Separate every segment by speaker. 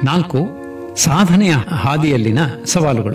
Speaker 1: ನಾಲ್ಕು ಸಾಧನೆಯ ಹಾದಿಯಲ್ಲಿನ ಸವಾಲುಗಳು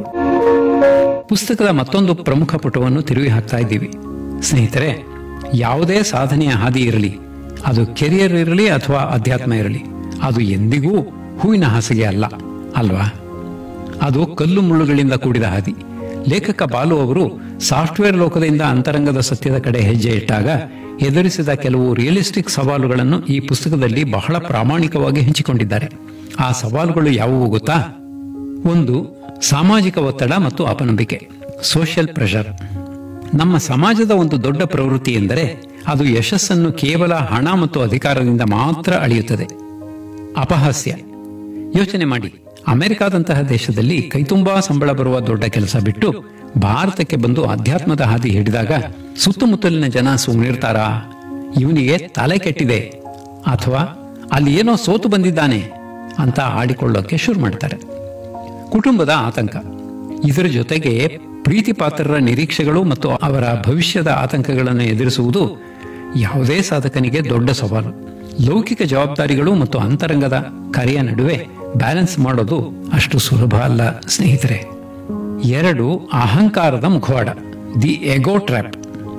Speaker 1: ಪುಸ್ತಕದ ಮತ್ತೊಂದು ಪ್ರಮುಖ ಪುಟವನ್ನು ತಿರುವಿ ಹಾಕ್ತಾ ಇದ್ದೀವಿ ಸ್ನೇಹಿತರೆ ಯಾವುದೇ ಸಾಧನೆಯ ಹಾದಿ ಇರಲಿ ಅದು ಕೆರಿಯರ್ ಇರಲಿ ಅಥವಾ ಅಧ್ಯಾತ್ಮ ಇರಲಿ ಅದು ಎಂದಿಗೂ ಹೂವಿನ ಹಾಸಿಗೆ ಅಲ್ಲ ಅಲ್ವಾ ಅದು ಕಲ್ಲು ಮುಳ್ಳುಗಳಿಂದ ಕೂಡಿದ ಹಾದಿ ಲೇಖಕ ಬಾಲು ಅವರು ಸಾಫ್ಟ್ವೇರ್ ಲೋಕದಿಂದ ಅಂತರಂಗದ ಸತ್ಯದ ಕಡೆ ಹೆಜ್ಜೆ ಇಟ್ಟಾಗ ಎದುರಿಸಿದ ಕೆಲವು ರಿಯಲಿಸ್ಟಿಕ್ ಸವಾಲುಗಳನ್ನು ಈ ಪುಸ್ತಕದಲ್ಲಿ ಬಹಳ ಪ್ರಾಮಾಣಿಕವಾಗಿ ಹಂಚಿಕೊಂಡಿದ್ದಾರೆ ಆ ಸವಾಲುಗಳು ಯಾವುವು ಗೊತ್ತಾ ಒಂದು ಸಾಮಾಜಿಕ ಒತ್ತಡ ಮತ್ತು ಅಪನಂಬಿಕೆ ಸೋಷಿಯಲ್ ಪ್ರೆಷರ್ ನಮ್ಮ ಸಮಾಜದ ಒಂದು ದೊಡ್ಡ ಪ್ರವೃತ್ತಿ ಎಂದರೆ ಅದು ಯಶಸ್ಸನ್ನು ಕೇವಲ ಹಣ ಮತ್ತು ಅಧಿಕಾರದಿಂದ ಮಾತ್ರ ಅಳೆಯುತ್ತದೆ ಅಪಹಾಸ್ಯ ಯೋಚನೆ ಮಾಡಿ ಅಮೆರಿಕಾದಂತಹ ದೇಶದಲ್ಲಿ ಕೈತುಂಬಾ ಸಂಬಳ ಬರುವ ದೊಡ್ಡ ಕೆಲಸ ಬಿಟ್ಟು ಭಾರತಕ್ಕೆ ಬಂದು ಅಧ್ಯಾತ್ಮದ ಹಾದಿ ಹಿಡಿದಾಗ ಸುತ್ತಮುತ್ತಲಿನ ಜನ ಸುಮ್ಮನಿರ್ತಾರಾ ಇವನಿಗೆ ತಲೆ ಕೆಟ್ಟಿದೆ ಅಥವಾ ಅಲ್ಲಿ ಏನೋ ಸೋತು ಬಂದಿದ್ದಾನೆ ಅಂತ ಆಡಿಕೊಳ್ಳೋಕೆ ಶುರು ಮಾಡ್ತಾರೆ ಕುಟುಂಬದ ಆತಂಕ ಇದರ ಜೊತೆಗೆ ಪ್ರೀತಿ ಪಾತ್ರರ ನಿರೀಕ್ಷೆಗಳು ಮತ್ತು ಅವರ ಭವಿಷ್ಯದ ಆತಂಕಗಳನ್ನು ಎದುರಿಸುವುದು ಯಾವುದೇ ಸಾಧಕನಿಗೆ ದೊಡ್ಡ ಸವಾಲು ಲೌಕಿಕ ಜವಾಬ್ದಾರಿಗಳು ಮತ್ತು ಅಂತರಂಗದ ಕರೆಯ ನಡುವೆ ಬ್ಯಾಲೆನ್ಸ್ ಮಾಡೋದು ಅಷ್ಟು ಸುಲಭ ಅಲ್ಲ ಸ್ನೇಹಿತರೆ ಎರಡು ಅಹಂಕಾರದ ಮುಖವಾಡ ದಿ ಎಗೋ ಟ್ರ್ಯಾಪ್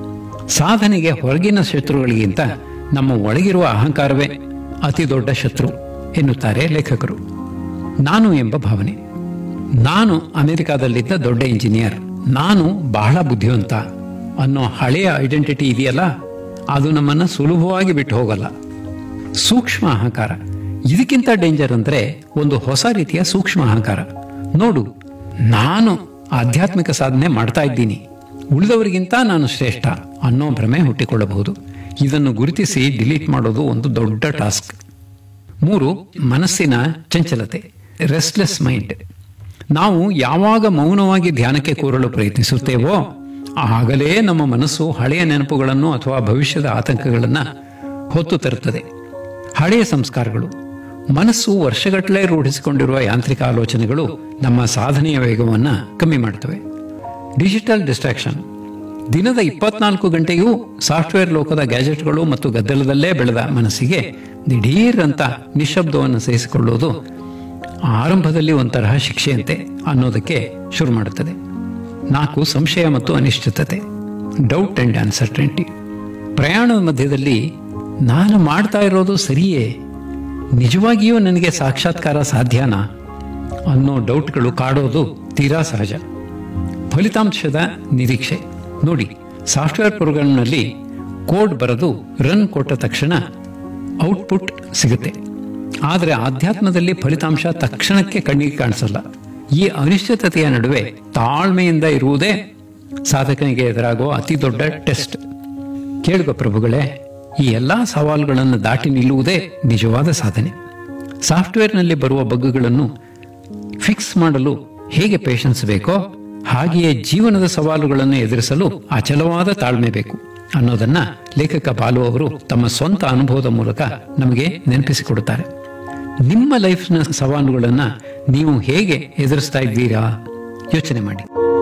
Speaker 1: ಸಾಧನೆಗೆ ಹೊರಗಿನ ಶತ್ರುಗಳಿಗಿಂತ ನಮ್ಮ ಒಳಗಿರುವ ಅಹಂಕಾರವೇ ಅತಿ ದೊಡ್ಡ ಶತ್ರು ಎನ್ನುತ್ತಾರೆ ಲೇಖಕರು ನಾನು ಎಂಬ ಭಾವನೆ ನಾನು ಅಮೆರಿಕಾದಲ್ಲಿದ್ದ ದೊಡ್ಡ ಇಂಜಿನಿಯರ್ ನಾನು ಬಹಳ ಬುದ್ಧಿವಂತ ಅನ್ನೋ ಹಳೆಯ ಐಡೆಂಟಿಟಿ ಇದೆಯಲ್ಲ ಅದು ನಮ್ಮನ್ನು ಸುಲಭವಾಗಿ ಬಿಟ್ಟು ಹೋಗಲ್ಲ ಸೂಕ್ಷ್ಮ ಅಹಂಕಾರ ಇದಕ್ಕಿಂತ ಡೇಂಜರ್ ಅಂದ್ರೆ ಒಂದು ಹೊಸ ರೀತಿಯ ಸೂಕ್ಷ್ಮ ಅಹಂಕಾರ ನೋಡು ನಾನು ಆಧ್ಯಾತ್ಮಿಕ ಸಾಧನೆ ಮಾಡ್ತಾ ಇದ್ದೀನಿ ಉಳಿದವರಿಗಿಂತ ನಾನು ಶ್ರೇಷ್ಠ ಅನ್ನೋ ಭ್ರಮೆ ಹುಟ್ಟಿಕೊಳ್ಳಬಹುದು ಇದನ್ನು ಗುರುತಿಸಿ ಡಿಲೀಟ್ ಮಾಡೋದು ಒಂದು ದೊಡ್ಡ ಟಾಸ್ಕ್ ಮೂರು ಮನಸ್ಸಿನ ಚಂಚಲತೆ ರೆಸ್ಟ್ಲೆಸ್ ಮೈಂಡ್ ನಾವು ಯಾವಾಗ ಮೌನವಾಗಿ ಧ್ಯಾನಕ್ಕೆ ಕೂರಲು ಪ್ರಯತ್ನಿಸುತ್ತೇವೋ ಆಗಲೇ ನಮ್ಮ ಮನಸ್ಸು ಹಳೆಯ ನೆನಪುಗಳನ್ನು ಅಥವಾ ಭವಿಷ್ಯದ ಆತಂಕಗಳನ್ನು ಹೊತ್ತು ತರುತ್ತದೆ ಹಳೆಯ ಸಂಸ್ಕಾರಗಳು ಮನಸ್ಸು ವರ್ಷಗಟ್ಟಲೆ ರೂಢಿಸಿಕೊಂಡಿರುವ ಯಾಂತ್ರಿಕ ಆಲೋಚನೆಗಳು ನಮ್ಮ ಸಾಧನೆಯ ವೇಗವನ್ನು ಕಮ್ಮಿ ಮಾಡ್ತವೆ ಡಿಜಿಟಲ್ ಡಿಸ್ಟ್ರಾಕ್ಷನ್ ದಿನದ ಇಪ್ಪತ್ನಾಲ್ಕು ಗಂಟೆಯೂ ಸಾಫ್ಟ್ವೇರ್ ಲೋಕದ ಗ್ಯಾಜೆಟ್ಗಳು ಮತ್ತು ಗದ್ದಲದಲ್ಲೇ ಬೆಳೆದ ಮನಸ್ಸಿಗೆ ದಿಢೀರ್ ಅಂತ ನಿಶಬ್ದವನ್ನು ಸಹಿಸಿಕೊಳ್ಳುವುದು ಆರಂಭದಲ್ಲಿ ಒಂತರಹ ಶಿಕ್ಷೆಯಂತೆ ಅನ್ನೋದಕ್ಕೆ ಶುರು ಮಾಡುತ್ತದೆ ನಾಲ್ಕು ಸಂಶಯ ಮತ್ತು ಅನಿಶ್ಚಿತತೆ ಡೌಟ್ ಅಂಡ್ ಅನ್ಸರ್ಟೆಂಟಿ ಪ್ರಯಾಣದ ಮಧ್ಯದಲ್ಲಿ ನಾನು ಮಾಡ್ತಾ ಇರೋದು ಸರಿಯೇ ನಿಜವಾಗಿಯೂ ನನಗೆ ಸಾಕ್ಷಾತ್ಕಾರ ಸಾಧ್ಯನಾ ಅನ್ನೋ ಡೌಟ್ಗಳು ಕಾಡೋದು ತೀರಾ ಸಹಜ ಫಲಿತಾಂಶದ ನಿರೀಕ್ಷೆ ನೋಡಿ ಸಾಫ್ಟ್ವೇರ್ ಪ್ರೋಗ್ರಾಂನಲ್ಲಿ ಕೋಡ್ ಬರೆದು ರನ್ ಕೊಟ್ಟ ತಕ್ಷಣ ಔಟ್ಪುಟ್ ಸಿಗುತ್ತೆ ಆದರೆ ಆಧ್ಯಾತ್ಮದಲ್ಲಿ ಫಲಿತಾಂಶ ತಕ್ಷಣಕ್ಕೆ ಕಣ್ಣಿಗೆ ಕಾಣಿಸಲ್ಲ ಈ ಅನಿಶ್ಚಿತತೆಯ ನಡುವೆ ತಾಳ್ಮೆಯಿಂದ ಇರುವುದೇ ಸಾಧಕನಿಗೆ ಎದುರಾಗುವ ಅತಿ ದೊಡ್ಡ ಟೆಸ್ಟ್ ಕೇಳುವ ಪ್ರಭುಗಳೇ ಈ ಎಲ್ಲಾ ಸವಾಲುಗಳನ್ನು ದಾಟಿ ನಿಲ್ಲುವುದೇ ನಿಜವಾದ ಸಾಧನೆ ಸಾಫ್ಟ್ವೇರ್ನಲ್ಲಿ ಬರುವ ಬಗ್ಗುಗಳನ್ನು ಫಿಕ್ಸ್ ಮಾಡಲು ಹೇಗೆ ಪೇಷನ್ಸ್ ಬೇಕೋ ಹಾಗೆಯೇ ಜೀವನದ ಸವಾಲುಗಳನ್ನು ಎದುರಿಸಲು ಅಚಲವಾದ ತಾಳ್ಮೆ ಬೇಕು ಅನ್ನೋದನ್ನ ಲೇಖಕ ಬಾಲು ಅವರು ತಮ್ಮ ಸ್ವಂತ ಅನುಭವದ ಮೂಲಕ ನಮಗೆ ನೆನಪಿಸಿಕೊಡುತ್ತಾರೆ ನಿಮ್ಮ ಲೈಫ್ನ ಸವಾಲುಗಳನ್ನ ನೀವು ಹೇಗೆ ಎದುರಿಸ್ತಾ ಇದ್ದೀರಾ ಯೋಚನೆ ಮಾಡಿ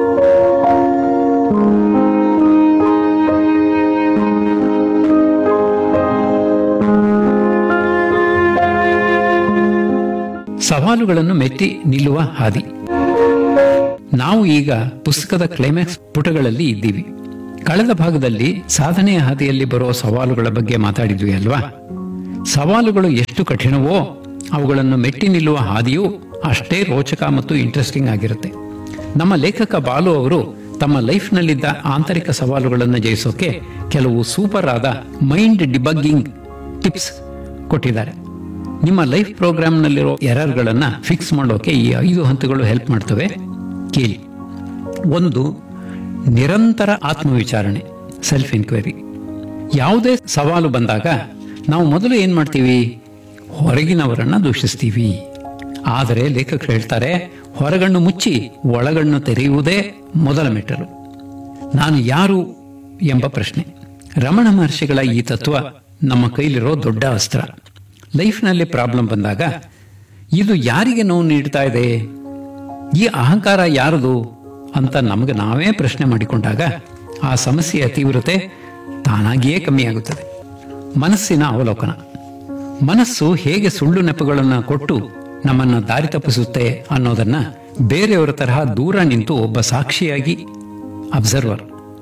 Speaker 1: ಸವಾಲುಗಳನ್ನು ಮೆಟ್ಟಿ ನಿಲ್ಲುವ ಹಾದಿ ನಾವು ಈಗ ಪುಸ್ತಕದ ಕ್ಲೈಮ್ಯಾಕ್ಸ್ ಪುಟಗಳಲ್ಲಿ ಇದ್ದೀವಿ ಕಳೆದ ಭಾಗದಲ್ಲಿ ಸಾಧನೆಯ ಹಾದಿಯಲ್ಲಿ ಬರುವ ಸವಾಲುಗಳ ಬಗ್ಗೆ ಮಾತಾಡಿದ್ವಿ ಅಲ್ವಾ ಸವಾಲುಗಳು ಎಷ್ಟು ಕಠಿಣವೋ ಅವುಗಳನ್ನು ಮೆಟ್ಟಿ ನಿಲ್ಲುವ ಹಾದಿಯೂ ಅಷ್ಟೇ ರೋಚಕ ಮತ್ತು ಇಂಟ್ರೆಸ್ಟಿಂಗ್ ಆಗಿರುತ್ತೆ ನಮ್ಮ ಲೇಖಕ ಬಾಲು ಅವರು ತಮ್ಮ ಲೈಫ್ನಲ್ಲಿದ್ದ ಆಂತರಿಕ ಸವಾಲುಗಳನ್ನು ಜಯಿಸೋಕೆ ಕೆಲವು ಸೂಪರ್ ಆದ ಮೈಂಡ್ ಡಿಬಗ್ಗಿಂಗ್ ಟಿಪ್ಸ್ ಕೊಟ್ಟಿದ್ದಾರೆ ನಿಮ್ಮ ಲೈಫ್ ಪ್ರೋಗ್ರಾಮ್ನಲ್ಲಿರೋ ಎರರ್ಗಳನ್ನು ಫಿಕ್ಸ್ ಮಾಡೋಕೆ ಈ ಐದು ಹಂತಗಳು ಹೆಲ್ಪ್ ಮಾಡ್ತವೆ ಕೇಳಿ ಒಂದು ನಿರಂತರ ಆತ್ಮವಿಚಾರಣೆ ಸೆಲ್ಫ್ ಎನ್ಕ್ವೈರಿ ಯಾವುದೇ ಸವಾಲು ಬಂದಾಗ ನಾವು ಮೊದಲು ಏನ್ ಮಾಡ್ತೀವಿ ಹೊರಗಿನವರನ್ನ ದೂಷಿಸ್ತೀವಿ ಆದರೆ ಲೇಖಕರು ಹೇಳ್ತಾರೆ ಹೊರಗಣ್ಣು ಮುಚ್ಚಿ ಒಳಗಣ್ಣು ತೆರೆಯುವುದೇ ಮೊದಲ ಮೆಟ್ಟಲು ನಾನು ಯಾರು ಎಂಬ ಪ್ರಶ್ನೆ ರಮಣ ಮಹರ್ಷಿಗಳ ಈ ತತ್ವ ನಮ್ಮ ಕೈಲಿರೋ ದೊಡ್ಡ ಅಸ್ತ್ರ ಲೈಫ್ನಲ್ಲಿ ಪ್ರಾಬ್ಲಮ್ ಬಂದಾಗ ಇದು ಯಾರಿಗೆ ನೋವು ನೀಡ್ತಾ ಇದೆ ಈ ಅಹಂಕಾರ ಯಾರದು ಅಂತ ನಮಗೆ ನಾವೇ ಪ್ರಶ್ನೆ ಮಾಡಿಕೊಂಡಾಗ ಆ ಸಮಸ್ಯೆಯ ತೀವ್ರತೆ ತಾನಾಗಿಯೇ ಕಮ್ಮಿಯಾಗುತ್ತದೆ ಮನಸ್ಸಿನ ಅವಲೋಕನ ಮನಸ್ಸು ಹೇಗೆ ಸುಳ್ಳು ನೆಪಗಳನ್ನು ಕೊಟ್ಟು ನಮ್ಮನ್ನ ದಾರಿ ತಪ್ಪಿಸುತ್ತೆ ಅನ್ನೋದನ್ನ ಬೇರೆಯವರ ತರಹ ದೂರ ನಿಂತು ಒಬ್ಬ ಸಾಕ್ಷಿಯಾಗಿ ಅಬ್ಸರ್ವರ್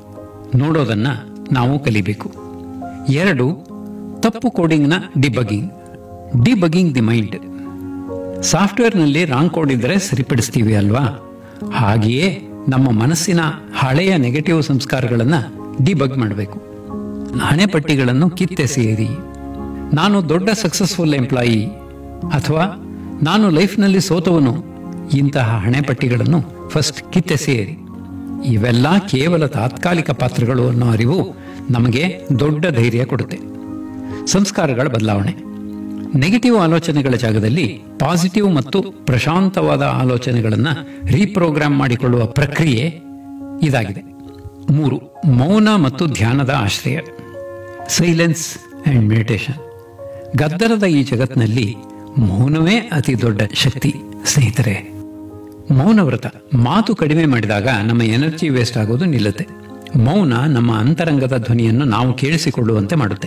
Speaker 1: ನೋಡೋದನ್ನ ನಾವು ಕಲಿಬೇಕು ಎರಡು ತಪ್ಪು ಕೋಡಿಂಗ್ನ ಡಿಬಗಿಂಗ್ ಡಿಬಗಿಂಗ್ ದಿ ಮೈಂಡ್ ಸಾಫ್ಟ್ವೇರ್ನಲ್ಲಿ ರಾಂಗ್ ಕೋಡ್ ಇದ್ದರೆ ಸರಿಪಡಿಸ್ತೀವಿ ಅಲ್ವಾ ಹಾಗೆಯೇ ನಮ್ಮ ಮನಸ್ಸಿನ ಹಳೆಯ ನೆಗೆಟಿವ್ ಸಂಸ್ಕಾರಗಳನ್ನು ಡಿಬಗ್ ಮಾಡಬೇಕು ಹಣೆ ಪಟ್ಟಿಗಳನ್ನು ಕಿತ್ತೆಸೆಯಿರಿ ನಾನು ದೊಡ್ಡ ಸಕ್ಸಸ್ಫುಲ್ ಎಂಪ್ಲಾಯಿ ಅಥವಾ ನಾನು ಲೈಫ್ನಲ್ಲಿ ಸೋತವನು ಇಂತಹ ಹಣೆಪಟ್ಟಿಗಳನ್ನು ಫಸ್ಟ್ ಕಿತ್ತೆಸೆಯಿರಿ ಇವೆಲ್ಲ ಕೇವಲ ತಾತ್ಕಾಲಿಕ ಪಾತ್ರಗಳು ಅನ್ನೋ ಅರಿವು ನಮಗೆ ದೊಡ್ಡ ಧೈರ್ಯ ಕೊಡುತ್ತೆ ಸಂಸ್ಕಾರಗಳ ಬದಲಾವಣೆ ನೆಗೆಟಿವ್ ಆಲೋಚನೆಗಳ ಜಾಗದಲ್ಲಿ ಪಾಸಿಟಿವ್ ಮತ್ತು ಪ್ರಶಾಂತವಾದ ಆಲೋಚನೆಗಳನ್ನು ರೀಪ್ರೋಗ್ರಾಮ್ ಮಾಡಿಕೊಳ್ಳುವ ಪ್ರಕ್ರಿಯೆ ಇದಾಗಿದೆ ಮೂರು ಮೌನ ಮತ್ತು ಧ್ಯಾನದ ಆಶ್ರಯ ಸೈಲೆನ್ಸ್ ಅಂಡ್ ಮೆಡಿಟೇಷನ್ ಗದ್ದಲದ ಈ ಜಗತ್ತಿನಲ್ಲಿ ಮೌನವೇ ಅತಿ ದೊಡ್ಡ ಶಕ್ತಿ ಸ್ನೇಹಿತರೆ ಮೌನ ವ್ರತ ಮಾತು ಕಡಿಮೆ ಮಾಡಿದಾಗ ನಮ್ಮ ಎನರ್ಜಿ ವೇಸ್ಟ್ ಆಗೋದು ನಿಲ್ಲುತ್ತೆ ಮೌನ ನಮ್ಮ ಅಂತರಂಗದ ಧ್ವನಿಯನ್ನು ನಾವು ಕೇಳಿಸಿಕೊಳ್ಳುವಂತೆ ಮಾಡುತ್ತೆ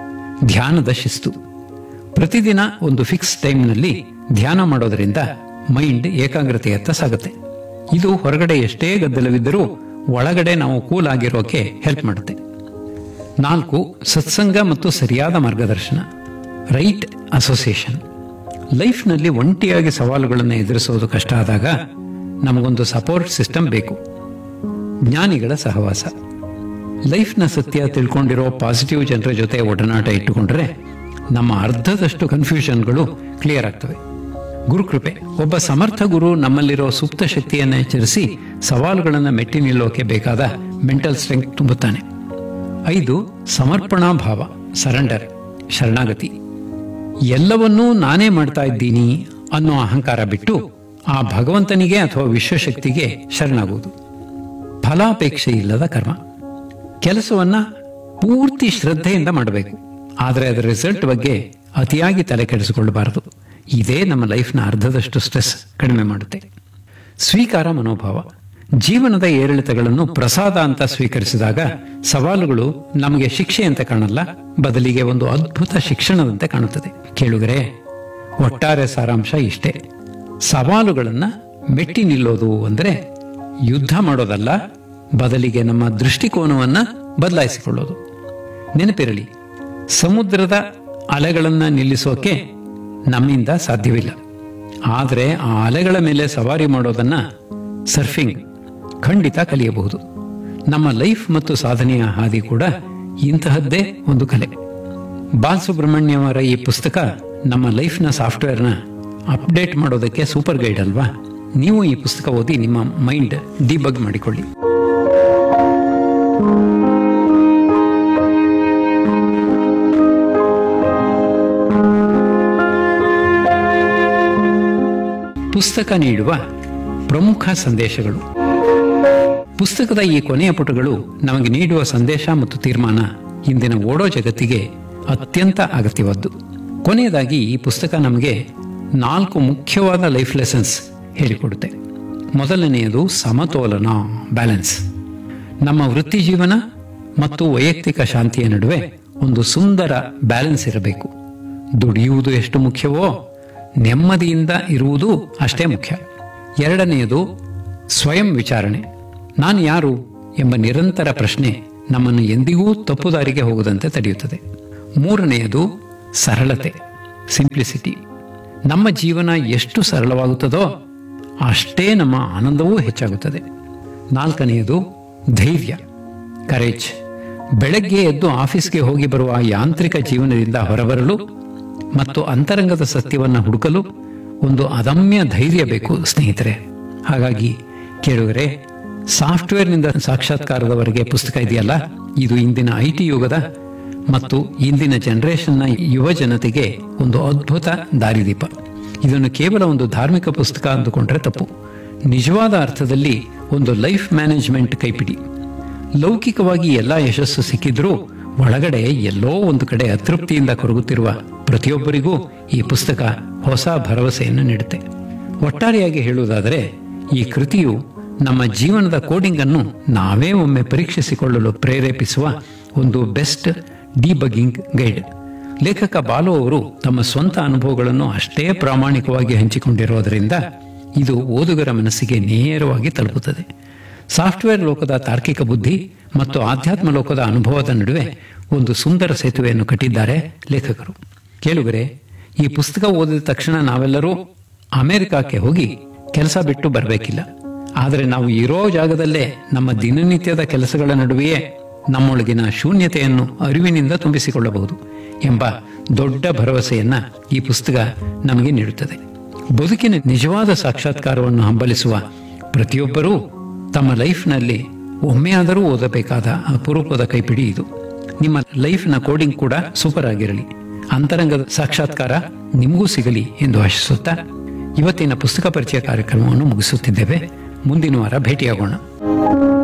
Speaker 1: ಧ್ಯಾನದ ಶಿಸ್ತು ಪ್ರತಿದಿನ ಒಂದು ಫಿಕ್ಸ್ ಟೈಮ್ನಲ್ಲಿ ಧ್ಯಾನ ಮಾಡೋದರಿಂದ ಮೈಂಡ್ ಏಕಾಗ್ರತೆಯತ್ತ ಸಾಗುತ್ತೆ ಇದು ಹೊರಗಡೆ ಎಷ್ಟೇ ಗದ್ದಲವಿದ್ದರೂ ಒಳಗಡೆ ನಾವು ಕೂಲ್ ಆಗಿರೋಕೆ ಹೆಲ್ಪ್ ಮಾಡುತ್ತೆ ನಾಲ್ಕು ಸತ್ಸಂಗ ಮತ್ತು ಸರಿಯಾದ ಮಾರ್ಗದರ್ಶನ ರೈಟ್ ಅಸೋಸಿಯೇಷನ್ ಲೈಫ್ನಲ್ಲಿ ಒಂಟಿಯಾಗಿ ಸವಾಲುಗಳನ್ನು ಎದುರಿಸೋದು ಕಷ್ಟ ಆದಾಗ ನಮಗೊಂದು ಸಪೋರ್ಟ್ ಸಿಸ್ಟಮ್ ಬೇಕು ಜ್ಞಾನಿಗಳ ಸಹವಾಸ ಲೈಫ್ನ ಸತ್ಯ ತಿಳ್ಕೊಂಡಿರೋ ಪಾಸಿಟಿವ್ ಜನರ ಜೊತೆ ಒಡನಾಟ ಇಟ್ಟುಕೊಂಡ್ರೆ ನಮ್ಮ ಅರ್ಧದಷ್ಟು ಕನ್ಫ್ಯೂಷನ್ಗಳು ಕ್ಲಿಯರ್ ಆಗ್ತವೆ ಗುರುಕೃಪೆ ಒಬ್ಬ ಸಮರ್ಥ ಗುರು ನಮ್ಮಲ್ಲಿರೋ ಸುಪ್ತ ಶಕ್ತಿಯನ್ನು ಎಚ್ಚರಿಸಿ ಸವಾಲುಗಳನ್ನು ಮೆಟ್ಟಿ ನಿಲ್ಲೋಕೆ ಬೇಕಾದ ಮೆಂಟಲ್ ಸ್ಟ್ರೆಂಗ್ ತುಂಬುತ್ತಾನೆ ಐದು ಸಮರ್ಪಣಾ ಭಾವ ಸರೆಂಡರ್ ಶರಣಾಗತಿ ಎಲ್ಲವನ್ನೂ ನಾನೇ ಮಾಡ್ತಾ ಇದ್ದೀನಿ ಅನ್ನೋ ಅಹಂಕಾರ ಬಿಟ್ಟು ಆ ಭಗವಂತನಿಗೆ ಅಥವಾ ವಿಶ್ವಶಕ್ತಿಗೆ ಶರಣಾಗುವುದು ಫಲಾಪೇಕ್ಷೆ ಇಲ್ಲದ ಕರ್ಮ ಕೆಲಸವನ್ನ ಪೂರ್ತಿ ಶ್ರದ್ಧೆಯಿಂದ ಮಾಡಬೇಕು ಆದರೆ ಅದರ ರಿಸಲ್ಟ್ ಬಗ್ಗೆ ಅತಿಯಾಗಿ ತಲೆ ಕೆಡಿಸಿಕೊಳ್ಳಬಾರದು ಇದೇ ನಮ್ಮ ಲೈಫ್ನ ಅರ್ಧದಷ್ಟು ಸ್ಟ್ರೆಸ್ ಕಡಿಮೆ ಮಾಡುತ್ತೆ ಸ್ವೀಕಾರ ಮನೋಭಾವ ಜೀವನದ ಏರಿಳಿತಗಳನ್ನು ಪ್ರಸಾದ ಅಂತ ಸ್ವೀಕರಿಸಿದಾಗ ಸವಾಲುಗಳು ನಮಗೆ ಶಿಕ್ಷೆ ಅಂತ ಕಾಣಲ್ಲ ಬದಲಿಗೆ ಒಂದು ಅದ್ಭುತ ಶಿಕ್ಷಣದಂತೆ ಕಾಣುತ್ತದೆ ಕೇಳುಗರೆ ಒಟ್ಟಾರೆ ಸಾರಾಂಶ ಇಷ್ಟೇ ಸವಾಲುಗಳನ್ನ ಮೆಟ್ಟಿ ನಿಲ್ಲೋದು ಅಂದ್ರೆ ಯುದ್ಧ ಮಾಡೋದಲ್ಲ ಬದಲಿಗೆ ನಮ್ಮ ದೃಷ್ಟಿಕೋನವನ್ನ ಬದಲಾಯಿಸಿಕೊಳ್ಳೋದು ನೆನಪಿರಲಿ ಸಮುದ್ರದ ಅಲೆಗಳನ್ನ ನಿಲ್ಲಿಸೋಕೆ ನಮ್ಮಿಂದ ಸಾಧ್ಯವಿಲ್ಲ ಆದರೆ ಆ ಅಲೆಗಳ ಮೇಲೆ ಸವಾರಿ ಮಾಡೋದನ್ನ ಸರ್ಫಿಂಗ್ ಖಂಡಿತ ಕಲಿಯಬಹುದು ನಮ್ಮ ಲೈಫ್ ಮತ್ತು ಸಾಧನೆಯ ಹಾದಿ ಕೂಡ ಇಂತಹದ್ದೇ ಒಂದು ಕಲೆ ಬಾಲಸುಬ್ರಹ್ಮಣ್ಯ ಅವರ ಈ ಪುಸ್ತಕ ನಮ್ಮ ಲೈಫ್ನ ಸಾಫ್ಟ್ವೇರ್ನ ಅಪ್ಡೇಟ್ ಮಾಡೋದಕ್ಕೆ ಸೂಪರ್ ಗೈಡ್ ಅಲ್ವಾ ನೀವು ಈ ಪುಸ್ತಕ ಓದಿ ನಿಮ್ಮ ಮೈಂಡ್ ಡಿಬಗ್ ಮಾಡಿಕೊಳ್ಳಿ ಪುಸ್ತಕ ನೀಡುವ ಪ್ರಮುಖ ಸಂದೇಶಗಳು ಪುಸ್ತಕದ ಈ ಕೊನೆಯ ಪುಟಗಳು ನಮಗೆ ನೀಡುವ ಸಂದೇಶ ಮತ್ತು ತೀರ್ಮಾನ ಇಂದಿನ ಓಡೋ ಜಗತ್ತಿಗೆ ಅತ್ಯಂತ ಅಗತ್ಯವಾದ್ದು ಕೊನೆಯದಾಗಿ ಈ ಪುಸ್ತಕ ನಮಗೆ ನಾಲ್ಕು ಮುಖ್ಯವಾದ ಲೈಫ್ ಲೆಸನ್ಸ್ ಹೇಳಿಕೊಡುತ್ತೆ ಮೊದಲನೆಯದು ಸಮತೋಲನ ಬ್ಯಾಲೆನ್ಸ್ ನಮ್ಮ ವೃತ್ತಿ ಜೀವನ ಮತ್ತು ವೈಯಕ್ತಿಕ ಶಾಂತಿಯ ನಡುವೆ ಒಂದು ಸುಂದರ ಬ್ಯಾಲೆನ್ಸ್ ಇರಬೇಕು ದುಡಿಯುವುದು ಎಷ್ಟು ಮುಖ್ಯವೋ ನೆಮ್ಮದಿಯಿಂದ ಇರುವುದು ಅಷ್ಟೇ ಮುಖ್ಯ ಎರಡನೆಯದು ಸ್ವಯಂ ವಿಚಾರಣೆ ನಾನು ಯಾರು ಎಂಬ ನಿರಂತರ ಪ್ರಶ್ನೆ ನಮ್ಮನ್ನು ಎಂದಿಗೂ ತಪ್ಪುದಾರಿಗೆ ಹೋಗದಂತೆ ತಡೆಯುತ್ತದೆ ಮೂರನೆಯದು ಸರಳತೆ ಸಿಂಪ್ಲಿಸಿಟಿ ನಮ್ಮ ಜೀವನ ಎಷ್ಟು ಸರಳವಾಗುತ್ತದೋ ಅಷ್ಟೇ ನಮ್ಮ ಆನಂದವೂ ಹೆಚ್ಚಾಗುತ್ತದೆ ನಾಲ್ಕನೆಯದು ಧೈರ್ಯ ಕರೇಜ್ ಬೆಳಗ್ಗೆ ಎದ್ದು ಆಫೀಸ್ಗೆ ಹೋಗಿ ಬರುವ ಯಾಂತ್ರಿಕ ಜೀವನದಿಂದ ಹೊರಬರಲು ಮತ್ತು ಅಂತರಂಗದ ಸತ್ಯವನ್ನು ಹುಡುಕಲು ಒಂದು ಅದಮ್ಯ ಧೈರ್ಯ ಬೇಕು ಸ್ನೇಹಿತರೆ ಹಾಗಾಗಿ ಕೇಳುವರೆ ಸಾಫ್ಟ್ವೇರ್ನಿಂದ ಸಾಕ್ಷಾತ್ಕಾರದವರೆಗೆ ಪುಸ್ತಕ ಇದೆಯಲ್ಲ ಇದು ಇಂದಿನ ಐ ಟಿ ಯುಗದ ಮತ್ತು ಇಂದಿನ ಜನರೇಷನ್ನ ಯುವ ಜನತೆಗೆ ಒಂದು ಅದ್ಭುತ ದಾರಿದೀಪ ಇದನ್ನು ಕೇವಲ ಒಂದು ಧಾರ್ಮಿಕ ಪುಸ್ತಕ ಅಂದುಕೊಂಡ್ರೆ ತಪ್ಪು ನಿಜವಾದ ಅರ್ಥದಲ್ಲಿ ಒಂದು ಲೈಫ್ ಮ್ಯಾನೇಜ್ಮೆಂಟ್ ಕೈಪಿಡಿ ಲೌಕಿಕವಾಗಿ ಎಲ್ಲ ಯಶಸ್ಸು ಸಿಕ್ಕಿದ್ರೂ ಒಳಗಡೆ ಎಲ್ಲೋ ಒಂದು ಕಡೆ ಅತೃಪ್ತಿಯಿಂದ ಕೊರಗುತ್ತಿರುವ ಪ್ರತಿಯೊಬ್ಬರಿಗೂ ಈ ಪುಸ್ತಕ ಹೊಸ ಭರವಸೆಯನ್ನು ನೀಡುತ್ತೆ ಒಟ್ಟಾರೆಯಾಗಿ ಹೇಳುವುದಾದರೆ ಈ ಕೃತಿಯು ನಮ್ಮ ಜೀವನದ ಕೋಡಿಂಗ್ ಅನ್ನು ನಾವೇ ಒಮ್ಮೆ ಪರೀಕ್ಷಿಸಿಕೊಳ್ಳಲು ಪ್ರೇರೇಪಿಸುವ ಒಂದು ಬೆಸ್ಟ್ ಡಿಬಗಿಂಗ್ ಗೈಡ್ ಲೇಖಕ ಬಾಲು ಅವರು ತಮ್ಮ ಸ್ವಂತ ಅನುಭವಗಳನ್ನು ಅಷ್ಟೇ ಪ್ರಾಮಾಣಿಕವಾಗಿ ಹಂಚಿಕೊಂಡಿರೋದರಿಂದ ಇದು ಓದುಗರ ಮನಸ್ಸಿಗೆ ನೇರವಾಗಿ ತಲುಪುತ್ತದೆ ಸಾಫ್ಟ್ವೇರ್ ಲೋಕದ ತಾರ್ಕಿಕ ಬುದ್ಧಿ ಮತ್ತು ಆಧ್ಯಾತ್ಮ ಲೋಕದ ಅನುಭವದ ನಡುವೆ ಒಂದು ಸುಂದರ ಸೇತುವೆಯನ್ನು ಕಟ್ಟಿದ್ದಾರೆ ಲೇಖಕರು ಕೇಳುಗರೆ ಈ ಪುಸ್ತಕ ಓದಿದ ತಕ್ಷಣ ನಾವೆಲ್ಲರೂ ಅಮೆರಿಕಕ್ಕೆ ಹೋಗಿ ಕೆಲಸ ಬಿಟ್ಟು ಬರಬೇಕಿಲ್ಲ ಆದರೆ ನಾವು ಇರೋ ಜಾಗದಲ್ಲೇ ನಮ್ಮ ದಿನನಿತ್ಯದ ಕೆಲಸಗಳ ನಡುವೆಯೇ ನಮ್ಮೊಳಗಿನ ಶೂನ್ಯತೆಯನ್ನು ಅರಿವಿನಿಂದ ತುಂಬಿಸಿಕೊಳ್ಳಬಹುದು ಎಂಬ ದೊಡ್ಡ ಭರವಸೆಯನ್ನ ಈ ಪುಸ್ತಕ ನಮಗೆ ನೀಡುತ್ತದೆ ಬದುಕಿನ ನಿಜವಾದ ಸಾಕ್ಷಾತ್ಕಾರವನ್ನು ಹಂಬಲಿಸುವ ಪ್ರತಿಯೊಬ್ಬರೂ ತಮ್ಮ ಲೈಫ್ನಲ್ಲಿ ಒಮ್ಮೆಯಾದರೂ ಓದಬೇಕಾದ ಅಪರೂಪದ ಕೈಪಿಡಿ ಇದು ನಿಮ್ಮ ಲೈಫ್ನ ಕೋಡಿಂಗ್ ಕೂಡ ಸೂಪರ್ ಆಗಿರಲಿ ಅಂತರಂಗದ ಸಾಕ್ಷಾತ್ಕಾರ ನಿಮಗೂ ಸಿಗಲಿ ಎಂದು ಆಶಿಸುತ್ತಾ ಇವತ್ತಿನ ಪುಸ್ತಕ ಪರಿಚಯ ಕಾರ್ಯಕ್ರಮವನ್ನು ಮುಗಿಸುತ್ತಿದ್ದೇವೆ ಮುಂದಿನ ವಾರ ಭೇಟಿಯಾಗೋಣ